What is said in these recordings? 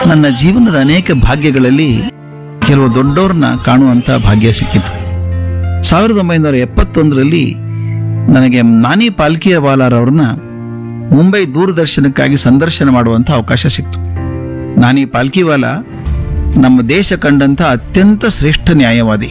ನನ್ನ ಜೀವನದ ಅನೇಕ ಭಾಗ್ಯಗಳಲ್ಲಿ ಕೆಲವು ದೊಡ್ಡವ್ರನ್ನ ಕಾಣುವಂಥ ಭಾಗ್ಯ ಸಿಕ್ಕಿತು ಸಾವಿರದ ಒಂಬೈನೂರ ಎಪ್ಪತ್ತೊಂದರಲ್ಲಿ ನನಗೆ ನಾನಿ ಪಾಲ್ಕಿಯವಾಲಾರವ್ರನ್ನ ಮುಂಬೈ ದೂರದರ್ಶನಕ್ಕಾಗಿ ಸಂದರ್ಶನ ಮಾಡುವಂಥ ಅವಕಾಶ ಸಿಕ್ತು ನಾನಿ ಪಾಲ್ಕಿವಾಲ ನಮ್ಮ ದೇಶ ಕಂಡಂಥ ಅತ್ಯಂತ ಶ್ರೇಷ್ಠ ನ್ಯಾಯವಾದಿ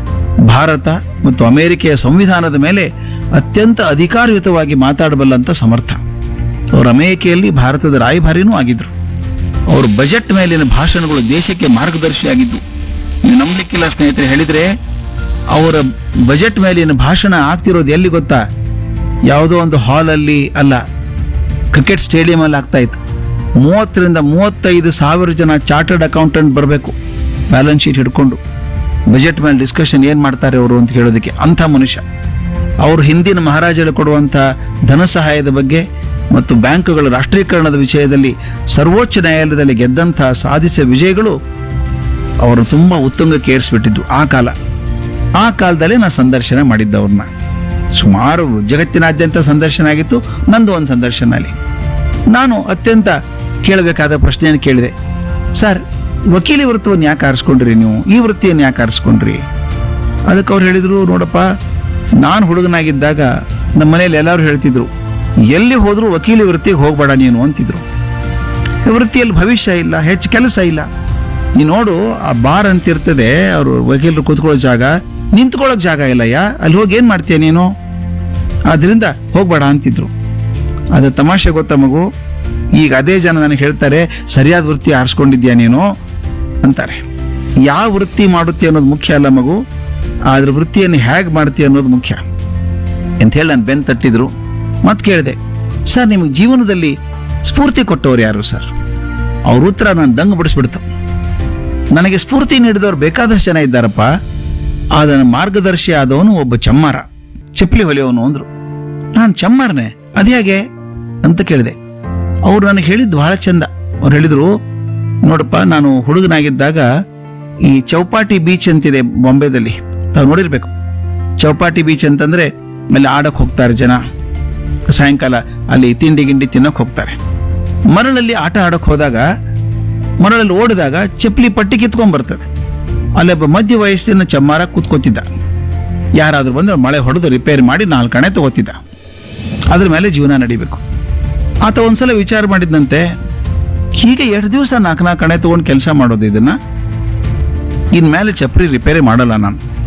ಭಾರತ ಮತ್ತು ಅಮೆರಿಕೆಯ ಸಂವಿಧಾನದ ಮೇಲೆ ಅತ್ಯಂತ ಅಧಿಕಾರಯುತವಾಗಿ ಮಾತಾಡಬಲ್ಲಂಥ ಸಮರ್ಥ ಅವರು ಅಮೆರಿಕೆಯಲ್ಲಿ ಭಾರತದ ರಾಯಭಾರಿನೂ ಆಗಿದ್ರು ಅವ್ರ ಬಜೆಟ್ ಮೇಲಿನ ಭಾಷಣಗಳು ದೇಶಕ್ಕೆ ಮಾರ್ಗದರ್ಶಿಯಾಗಿದ್ದು ನೀವು ನಂಬಲಿಕ್ಕಿಲ್ಲ ಸ್ನೇಹಿತರೆ ಹೇಳಿದ್ರೆ ಅವರ ಬಜೆಟ್ ಮೇಲಿನ ಭಾಷಣ ಆಗ್ತಿರೋದು ಎಲ್ಲಿ ಗೊತ್ತಾ ಯಾವುದೋ ಒಂದು ಹಾಲಲ್ಲಿ ಅಲ್ಲ ಕ್ರಿಕೆಟ್ ಸ್ಟೇಡಿಯಂ ಅಲ್ಲಿ ಆಗ್ತಾ ಇತ್ತು ಮೂವತ್ತರಿಂದ ಮೂವತ್ತೈದು ಸಾವಿರ ಜನ ಚಾರ್ಟರ್ಡ್ ಅಕೌಂಟೆಂಟ್ ಬರಬೇಕು ಬ್ಯಾಲೆನ್ಸ್ ಶೀಟ್ ಹಿಡ್ಕೊಂಡು ಬಜೆಟ್ ಮೇಲೆ ಡಿಸ್ಕಷನ್ ಏನು ಮಾಡ್ತಾರೆ ಅವರು ಅಂತ ಹೇಳೋದಕ್ಕೆ ಅಂಥ ಮನುಷ್ಯ ಅವರು ಹಿಂದಿನ ಮಹಾರಾಜರು ಕೊಡುವಂಥ ಧನ ಸಹಾಯದ ಬಗ್ಗೆ ಮತ್ತು ಬ್ಯಾಂಕುಗಳ ರಾಷ್ಟ್ರೀಕರಣದ ವಿಷಯದಲ್ಲಿ ಸರ್ವೋಚ್ಚ ನ್ಯಾಯಾಲಯದಲ್ಲಿ ಗೆದ್ದಂಥ ಸಾಧಿಸಿದ ವಿಜಯಗಳು ಅವರು ತುಂಬ ಉತ್ತುಂಗಕ್ಕೆ ಏರಿಸ್ಬಿಟ್ಟಿದ್ದು ಆ ಕಾಲ ಆ ಕಾಲದಲ್ಲಿ ನಾನು ಸಂದರ್ಶನ ಮಾಡಿದ್ದವ್ರನ್ನ ಸುಮಾರು ಜಗತ್ತಿನಾದ್ಯಂತ ಸಂದರ್ಶನ ಆಗಿತ್ತು ನಂದು ಒಂದು ಸಂದರ್ಶನ ಅಲ್ಲಿ ನಾನು ಅತ್ಯಂತ ಕೇಳಬೇಕಾದ ಪ್ರಶ್ನೆಯನ್ನು ಕೇಳಿದೆ ಸರ್ ವಕೀಲಿ ವೃತ್ತವನ್ನು ಯಾಕೆ ಆರಿಸ್ಕೊಂಡ್ರಿ ನೀವು ಈ ವೃತ್ತಿಯನ್ನು ಯಾಕೆ ಆರಿಸ್ಕೊಂಡ್ರಿ ಅದಕ್ಕೆ ಅವ್ರು ಹೇಳಿದರು ನೋಡಪ್ಪ ನಾನು ಹುಡುಗನಾಗಿದ್ದಾಗ ನಮ್ಮ ಮನೇಲಿ ಎಲ್ಲರೂ ಹೇಳ್ತಿದ್ರು ಎಲ್ಲಿ ಹೋದರೂ ವಕೀಲಿ ವೃತ್ತಿಗೆ ಹೋಗಬೇಡ ನೀನು ಅಂತಿದ್ರು ಈ ವೃತ್ತಿಯಲ್ಲಿ ಭವಿಷ್ಯ ಇಲ್ಲ ಹೆಚ್ಚು ಕೆಲಸ ಇಲ್ಲ ನೀ ನೋಡು ಆ ಬಾರ್ ಅಂತ ಇರ್ತದೆ ಅವರು ವಕೀಲರು ಕೂತ್ಕೊಳ್ಳೋ ಜಾಗ ನಿಂತ್ಕೊಳ್ಳೋಕೆ ಜಾಗ ಇಲ್ಲಯ್ಯ ಅಲ್ಲಿ ಹೋಗಿ ಏನು ಮಾಡ್ತೀಯ ನೀನು ಆದ್ರಿಂದ ಹೋಗ್ಬೇಡ ಅಂತಿದ್ರು ಅದು ತಮಾಷೆ ಗೊತ್ತಾ ಮಗು ಈಗ ಅದೇ ಜನ ನನಗೆ ಹೇಳ್ತಾರೆ ಸರಿಯಾದ ವೃತ್ತಿ ಆರಿಸ್ಕೊಂಡಿದ್ಯಾ ನೀನು ಅಂತಾರೆ ಯಾವ ವೃತ್ತಿ ಮಾಡುತ್ತೀಯ ಅನ್ನೋದು ಮುಖ್ಯ ಅಲ್ಲ ಮಗು ಆದ್ರ ವೃತ್ತಿಯನ್ನು ಹೇಗೆ ಮಾಡ್ತೀಯ ಅನ್ನೋದು ಮುಖ್ಯ ಅಂತ ಹೇಳಿ ನಾನು ಬೆನ್ ತಟ್ಟಿದ್ರು ಮತ್ತೆ ಕೇಳಿದೆ ಸರ್ ನಿಮಗೆ ಜೀವನದಲ್ಲಿ ಸ್ಫೂರ್ತಿ ಕೊಟ್ಟವ್ರು ಯಾರು ಸರ್ ಅವ್ರ ಉತ್ತರ ನಾನು ದಂಗು ಬಿಡಿಸ್ಬಿಡ್ತು ನನಗೆ ಸ್ಫೂರ್ತಿ ನೀಡಿದವರು ಬೇಕಾದಷ್ಟು ಜನ ಇದ್ದಾರಪ್ಪ ಅದನ್ನ ಮಾರ್ಗದರ್ಶಿ ಆದವನು ಒಬ್ಬ ಚಮ್ಮಾರ ಚಪ್ಪಲಿ ಹೊಲಿಯವನು ಅಂದ್ರು ನಾನು ಚಮ್ಮಾರನೆ ಅದ್ಯಾಗೆ ಅಂತ ಕೇಳಿದೆ ಅವ್ರು ನನಗೆ ಹೇಳಿದ್ದು ಬಹಳ ಚಂದ ಅವ್ರು ಹೇಳಿದ್ರು ನೋಡಪ್ಪ ನಾನು ಹುಡುಗನಾಗಿದ್ದಾಗ ಈ ಚೌಪಾಟಿ ಬೀಚ್ ಅಂತಿದೆ ಬಾಂಬೆದಲ್ಲಿ ತಾವು ನೋಡಿರ್ಬೇಕು ಚೌಪಾಟಿ ಬೀಚ್ ಅಂತಂದ್ರೆ ಅಲ್ಲಿ ಆಡಕ್ ಹೋಗ್ತಾರೆ ಜನ ಸಾಯಂಕಾಲ ಅಲ್ಲಿ ತಿಂಡಿ ಗಿಂಡಿ ತಿನ್ನಕ್ ಹೋಗ್ತಾರೆ ಮರಳಲ್ಲಿ ಆಟ ಆಡಕ್ ಹೋದಾಗ ಮರಳಲ್ಲಿ ಓಡಿದಾಗ ಚಪ್ಪಲಿ ಪಟ್ಟಿ ಕಿತ್ಕೊಂಡ್ ಬರ್ತದೆ ಅಲ್ಲೊಬ್ಬ ಮಧ್ಯ ವಯಸ್ಸಿನ ಚಮ್ಮಾರ ಕೂತ್ಕೋತಿದ್ದ ಯಾರಾದ್ರೂ ಬಂದ್ರೆ ಮಳೆ ಹೊಡೆದು ರಿಪೇರಿ ಮಾಡಿ ನಾಲ್ಕು ಕಣೆ ತಗೋತಿದ್ದ ಅದ್ರ ಮೇಲೆ ಜೀವನ ನಡಿಬೇಕು ಆತ ಒಂದ್ಸಲ ವಿಚಾರ ಮಾಡಿದ್ದಂತೆ ಹೀಗೆ ಎರಡು ದಿವಸ ನಾಲ್ಕು ನಾಲ್ಕು ಕಣೆ ತಗೊಂಡು ಕೆಲಸ ಮಾಡೋದು ಇದನ್ನ ಇನ್ಮೇಲೆ ಚಪ್ರಿ ರಿಪೇರಿ ಮಾಡಲ್ಲ ನಾನು